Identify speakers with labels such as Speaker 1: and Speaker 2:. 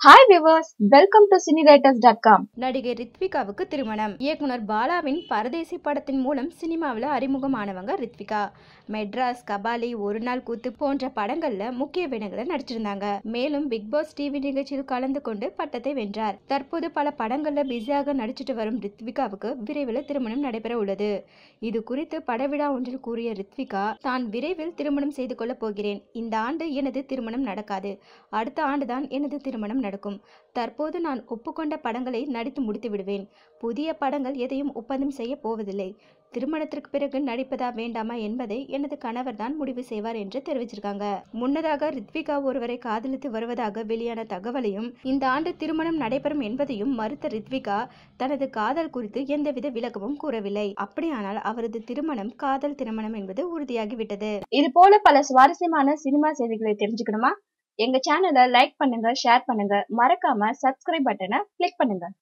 Speaker 1: hi viewers welcome to Cinewriters dot com
Speaker 2: நடிகை ரித்விகாவுக்கு திருமணம் இயக்குனர் பாலாவின் பரதேசி படத்தின் மூலம் சினிமாவில் அறிமுகமானவங்க ரித்விகா மெட்ராஸ் கபாலி ஒரு நாள் கூத்து போன்ற படங்கள்ல முக்கிய வேடங்களை நடிச்சிருந்தாங்க மேலும் பிக் பாஸ் டிவி நிகழ்ச்சியில் கலந்து கொண்டு பட்டத்தை வென்றார் தற்போது பல படங்கள்ல பிஸியாக நடிச்சிட்டு வரும் ரித்விகாவுக்கு விரைவில் திருமணம் நடைபெற உள்ளது இது குறித்து படவிழா ஒன்றில் கூறிய ரித்விகா தான் விரைவில் திருமணம் செய்து கொள்ளப் போகிறேன் இந்த ஆண்டு எனது திருமணம் நடக்காது அடுத்த ஆண்டுதான் எனது திருமணம் நடக்கும் தற்போது நான் ஒப்புக்கொண்ட படங்களை நடித்து முடித்து விடுவேன் புதிய படங்கள் எதையும் ஒப்பந்தம் செய்ய போவதில்லை திருமணத்திற்கு பிறகு நடிப்பதா வேண்டாமா என்பதை எனது கணவர் தான் முடிவு செய்வார் என்று தெரிவிச்சிருக்காங்க முன்னதாக ரித்விகா ஒருவரை காதலித்து வருவதாக வெளியான தகவலையும் இந்த ஆண்டு திருமணம் நடைபெறும் என்பதையும் மறுத்த ரித்விகா தனது காதல் குறித்து எந்தவித விளக்கமும் கூறவில்லை அப்படியானால் அவரது திருமணம் காதல் திருமணம் என்பது உறுதியாகிவிட்டது
Speaker 1: இது போல பல சுவாரஸ்யமான சினிமா செய்திகளை தெரிஞ்சுக்கணுமா எங்க சேனலை லைக் பண்ணுங்க ஷேர் பண்ணுங்க மறக்காம சப்ஸ்கிரைப் பட்டனை கிளிக் பண்ணுங்க